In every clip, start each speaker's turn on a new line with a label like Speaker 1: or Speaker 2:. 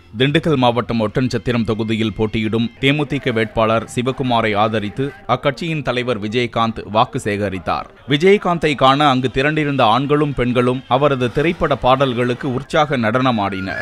Speaker 1: திண்டுக்கல் மாவட்டம் ஒட்டன்சத்திரம் தொகுதியில் போட்டியிடும் தேமுதிக வேட்பாளர் சிவகுமாரை ஆதரித்து அக்கட்சியின் தலைவர் விஜயகாந்த் வாக்கு சேகரித்தார் விஜயகாந்தை காண அங்கு திரண்டிருந்த ஆண்களும் பெண்களும் அவரது திரைப்பட பாடல்களுக்கு உற்சாக நடனமாடினர்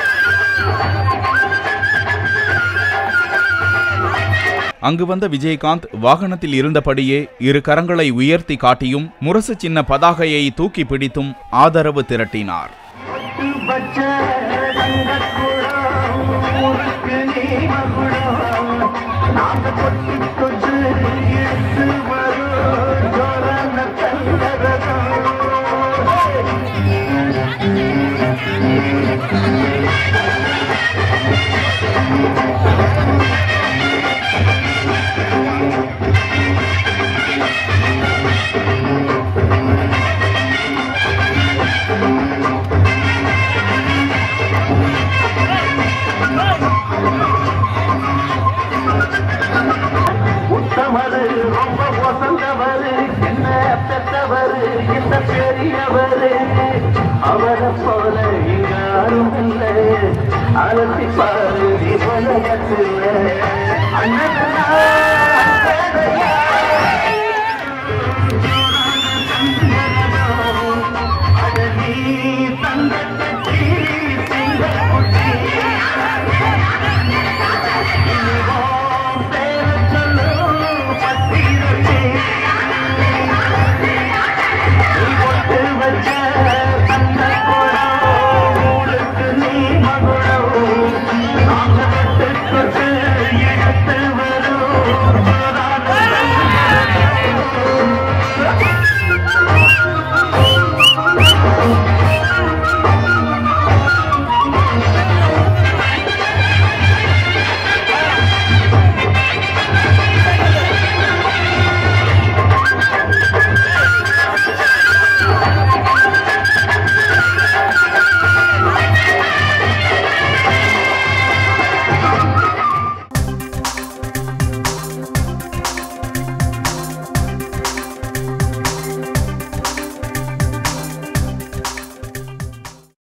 Speaker 1: அங்கு வந்த விஜயகாந்த் வாகனத்தில் இருந்தபடியே இரு கரங்களை உயர்த்தி காட்டியும் முரசு சின்ன பதாகையை தூக்கி பிடித்தும் ஆதரவு திரட்டினார்
Speaker 2: பச்ச தங்கக்குடம் உனக்கு நீ மகுடம் நாங்க கொட்டி கொச்சு எடுத்து வரும் ஜோரன தங்கரதம் உத்தமரு ரொம்ப வசந்தவரு என்ன பெற்றவரு இந்த பெரியவரு அவரை போல இங்க யாரும் இல்லை அலசி பாரு இவலகத்தில் அண்ணன்